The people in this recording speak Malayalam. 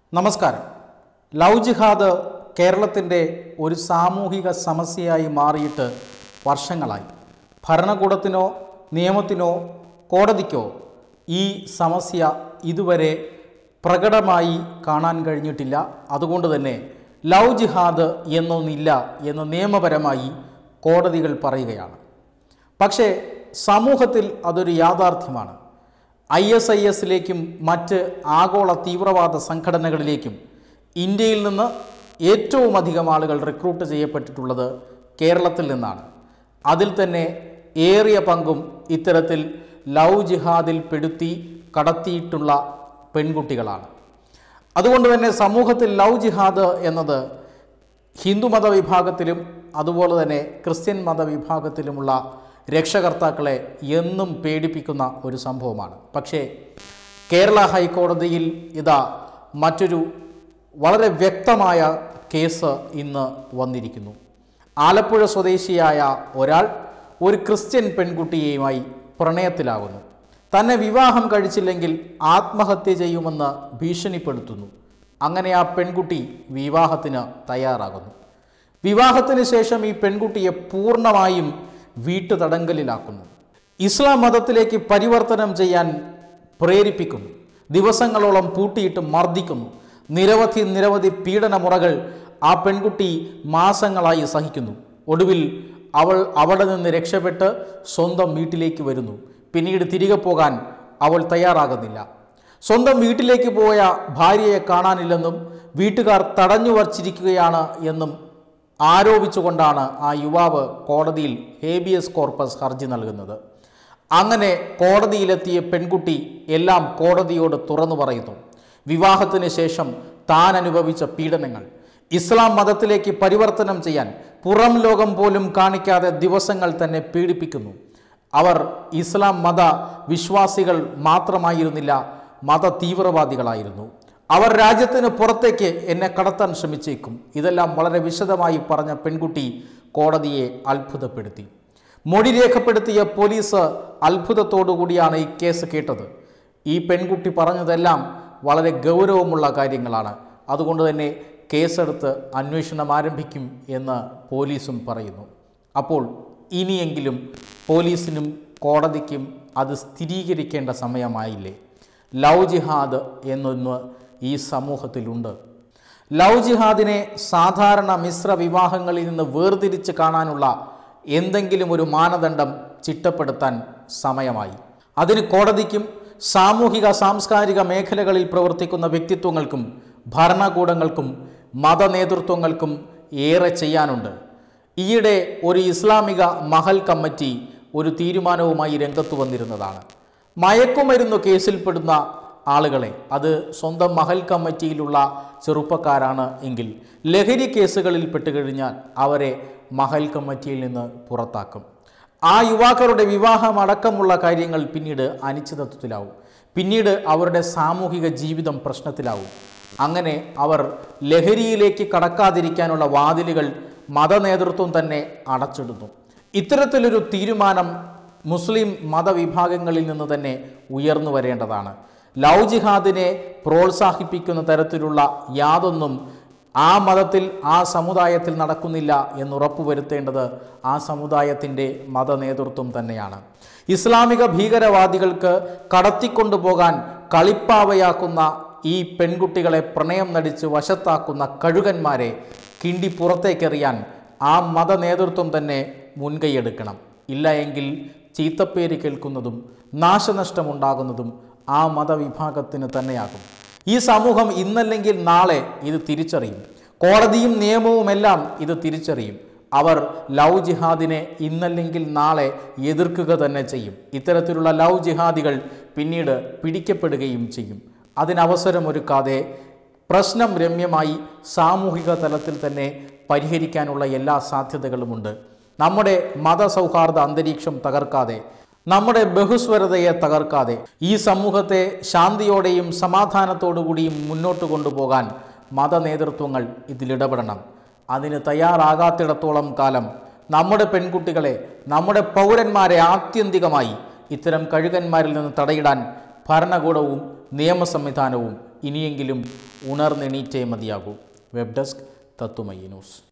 നമസ്കാരം ലവ് ജിഹാദ് കേരളത്തിൻ്റെ ഒരു സാമൂഹിക സമസ്യയായി മാറിയിട്ട് വർഷങ്ങളായി ഭരണകൂടത്തിനോ നിയമത്തിനോ കോടതിക്കോ ഈ സമസ്യ ഇതുവരെ പ്രകടമായി കാണാൻ കഴിഞ്ഞിട്ടില്ല അതുകൊണ്ട് തന്നെ ലവ് ജിഹാദ് എന്നൊന്നില്ല എന്ന് നിയമപരമായി കോടതികൾ പറയുകയാണ് പക്ഷേ സമൂഹത്തിൽ അതൊരു യാഥാർത്ഥ്യമാണ് ഐ എസ് ഐ എസിലേക്കും മറ്റ് ആഗോള തീവ്രവാദ സംഘടനകളിലേക്കും ഇന്ത്യയിൽ നിന്ന് ഏറ്റവും അധികം ആളുകൾ റിക്രൂട്ട് ചെയ്യപ്പെട്ടിട്ടുള്ളത് കേരളത്തിൽ നിന്നാണ് അതിൽ തന്നെ ഏറിയ പങ്കും ഇത്തരത്തിൽ ലവ് ജിഹാദിൽ പെടുത്തി കടത്തിയിട്ടുള്ള പെൺകുട്ടികളാണ് അതുകൊണ്ട് തന്നെ സമൂഹത്തിൽ ലവ് ജിഹാദ് എന്നത് ഹിന്ദു മതവിഭാഗത്തിലും അതുപോലെ തന്നെ ക്രിസ്ത്യൻ മതവിഭാഗത്തിലുമുള്ള രക്ഷകർത്താക്കളെ എന്നും പേടിപ്പിക്കുന്ന ഒരു സംഭവമാണ് പക്ഷേ കേരള ഹൈക്കോടതിയിൽ ഇതാ മറ്റൊരു വളരെ വ്യക്തമായ കേസ് ഇന്ന് വന്നിരിക്കുന്നു ആലപ്പുഴ സ്വദേശിയായ ഒരാൾ ഒരു ക്രിസ്ത്യൻ പെൺകുട്ടിയുമായി പ്രണയത്തിലാകുന്നു തന്നെ വിവാഹം കഴിച്ചില്ലെങ്കിൽ ആത്മഹത്യ ചെയ്യുമെന്ന് ഭീഷണിപ്പെടുത്തുന്നു അങ്ങനെ ആ പെൺകുട്ടി വിവാഹത്തിന് തയ്യാറാകുന്നു വിവാഹത്തിന് ശേഷം ഈ പെൺകുട്ടിയെ പൂർണ്ണമായും വീട്ടുതടങ്കലിലാക്കുന്നു ഇസ്ലാം മതത്തിലേക്ക് പരിവർത്തനം ചെയ്യാൻ പ്രേരിപ്പിക്കുന്നു ദിവസങ്ങളോളം പൂട്ടിയിട്ട് മർദ്ദിക്കുന്നു നിരവധി നിരവധി പീഡനമുറകൾ ആ പെൺകുട്ടി മാസങ്ങളായി സഹിക്കുന്നു ഒടുവിൽ അവൾ അവിടെ നിന്ന് രക്ഷപ്പെട്ട് സ്വന്തം വീട്ടിലേക്ക് വരുന്നു പിന്നീട് തിരികെ പോകാൻ അവൾ തയ്യാറാകുന്നില്ല സ്വന്തം വീട്ടിലേക്ക് പോയ ഭാര്യയെ കാണാനില്ലെന്നും വീട്ടുകാർ തടഞ്ഞു വച്ചിരിക്കുകയാണ് എന്നും ആരോപിച്ചുകൊണ്ടാണ് ആ യുവാവ് കോടതിയിൽ ഹേബിയസ് കോർപ്പസ് ഹർജി നൽകുന്നത് അങ്ങനെ കോടതിയിലെത്തിയ പെൺകുട്ടി എല്ലാം കോടതിയോട് തുറന്നു പറയുന്നു വിവാഹത്തിന് ശേഷം താൻ അനുഭവിച്ച പീഡനങ്ങൾ ഇസ്ലാം മതത്തിലേക്ക് പരിവർത്തനം ചെയ്യാൻ പുറം ലോകം പോലും കാണിക്കാതെ ദിവസങ്ങൾ തന്നെ പീഡിപ്പിക്കുന്നു അവർ ഇസ്ലാം മത വിശ്വാസികൾ മാത്രമായിരുന്നില്ല മത തീവ്രവാദികളായിരുന്നു അവർ രാജ്യത്തിന് പുറത്തേക്ക് എന്നെ കടത്താൻ ശ്രമിച്ചേക്കും ഇതെല്ലാം വളരെ വിശദമായി പറഞ്ഞ പെൺകുട്ടി കോടതിയെ അത്ഭുതപ്പെടുത്തി മൊഴി രേഖപ്പെടുത്തിയ പോലീസ് അത്ഭുതത്തോടു കൂടിയാണ് ഈ കേസ് കേട്ടത് ഈ പെൺകുട്ടി പറഞ്ഞതെല്ലാം വളരെ ഗൗരവമുള്ള കാര്യങ്ങളാണ് അതുകൊണ്ട് തന്നെ കേസെടുത്ത് അന്വേഷണം ആരംഭിക്കും എന്ന് പോലീസും പറയുന്നു അപ്പോൾ ഇനിയെങ്കിലും പോലീസിനും കോടതിക്കും അത് സ്ഥിരീകരിക്കേണ്ട സമയമായില്ലേ ലവ് ജിഹാദ് എന്നൊന്ന് ഈ സമൂഹത്തിലുണ്ട് ലവ് ജിഹാദിനെ സാധാരണ മിശ്ര വിവാഹങ്ങളിൽ നിന്ന് വേർതിരിച്ച് കാണാനുള്ള എന്തെങ്കിലും ഒരു മാനദണ്ഡം ചിട്ടപ്പെടുത്താൻ സമയമായി അതിന് കോടതിക്കും സാമൂഹിക സാംസ്കാരിക മേഖലകളിൽ പ്രവർത്തിക്കുന്ന വ്യക്തിത്വങ്ങൾക്കും ഭരണകൂടങ്ങൾക്കും മതനേതൃത്വങ്ങൾക്കും ഏറെ ചെയ്യാനുണ്ട് ഈയിടെ ഒരു ഇസ്ലാമിക മഹൽ കമ്മിറ്റി ഒരു തീരുമാനവുമായി രംഗത്ത് വന്നിരുന്നതാണ് മയക്കുമരുന്ന് കേസിൽപ്പെടുന്ന ആളുകളെ അത് സ്വന്തം മഹൽ കമ്മിറ്റിയിലുള്ള ചെറുപ്പക്കാരാണ് എങ്കിൽ ലഹരി കേസുകളിൽ പെട്ടുകഴിഞ്ഞാൽ അവരെ മഹൽ കമ്മിറ്റിയിൽ നിന്ന് പുറത്താക്കും ആ യുവാക്കളുടെ വിവാഹം അടക്കമുള്ള കാര്യങ്ങൾ പിന്നീട് അനിശ്ചിതത്വത്തിലാവും പിന്നീട് അവരുടെ സാമൂഹിക ജീവിതം പ്രശ്നത്തിലാവും അങ്ങനെ അവർ ലഹരിയിലേക്ക് കടക്കാതിരിക്കാനുള്ള വാതിലുകൾ മതനേതൃത്വം തന്നെ അടച്ചിടുന്നു ഇത്തരത്തിലൊരു തീരുമാനം മുസ്ലിം മതവിഭാഗങ്ങളിൽ നിന്ന് തന്നെ ഉയർന്നു വരേണ്ടതാണ് ലവ് ജിഹാദിനെ പ്രോത്സാഹിപ്പിക്കുന്ന തരത്തിലുള്ള യാതൊന്നും ആ മതത്തിൽ ആ സമുദായത്തിൽ നടക്കുന്നില്ല എന്ന് ഉറപ്പുവരുത്തേണ്ടത് ആ സമുദായത്തിൻ്റെ മതനേതൃത്വം തന്നെയാണ് ഇസ്ലാമിക ഭീകരവാദികൾക്ക് കടത്തിക്കൊണ്ടുപോകാൻ കളിപ്പാവയാക്കുന്ന ഈ പെൺകുട്ടികളെ പ്രണയം നടിച്ച് വശത്താക്കുന്ന കഴുകന്മാരെ കിണ്ടി പുറത്തേക്കെറിയാൻ ആ മതനേതൃത്വം തന്നെ മുൻകൈയെടുക്കണം ഇല്ല എങ്കിൽ ചീത്തപ്പേര് കേൾക്കുന്നതും നാശനഷ്ടമുണ്ടാകുന്നതും ആ മതവിഭാഗത്തിന് തന്നെയാകും ഈ സമൂഹം ഇന്നല്ലെങ്കിൽ നാളെ ഇത് തിരിച്ചറിയും കോടതിയും നിയമവുമെല്ലാം ഇത് തിരിച്ചറിയും അവർ ലവ് ജിഹാദിനെ ഇന്നല്ലെങ്കിൽ നാളെ എതിർക്കുക തന്നെ ചെയ്യും ഇത്തരത്തിലുള്ള ലവ് ജിഹാദികൾ പിന്നീട് പിടിക്കപ്പെടുകയും ചെയ്യും അതിനവസരമൊരുക്കാതെ പ്രശ്നം രമ്യമായി സാമൂഹിക തലത്തിൽ തന്നെ പരിഹരിക്കാനുള്ള എല്ലാ സാധ്യതകളുമുണ്ട് നമ്മുടെ മതസൗഹാർദ്ദ അന്തരീക്ഷം തകർക്കാതെ നമ്മുടെ ബഹുസ്വരതയെ തകർക്കാതെ ഈ സമൂഹത്തെ ശാന്തിയോടെയും സമാധാനത്തോടുകൂടിയും മുന്നോട്ട് കൊണ്ടുപോകാൻ മതനേതൃത്വങ്ങൾ ഇതിലിടപെടണം അതിന് തയ്യാറാകാത്തിടത്തോളം കാലം നമ്മുടെ പെൺകുട്ടികളെ നമ്മുടെ പൗരന്മാരെ ആത്യന്തികമായി ഇത്തരം കഴുകന്മാരിൽ നിന്ന് തടയിടാൻ ഭരണകൂടവും നിയമ സംവിധാനവും ഇനിയെങ്കിലും ഉണർന്നെണീറ്റേ മതിയാകൂ വെബ് ഡെസ്ക് തത്തുമയി ന്യൂസ്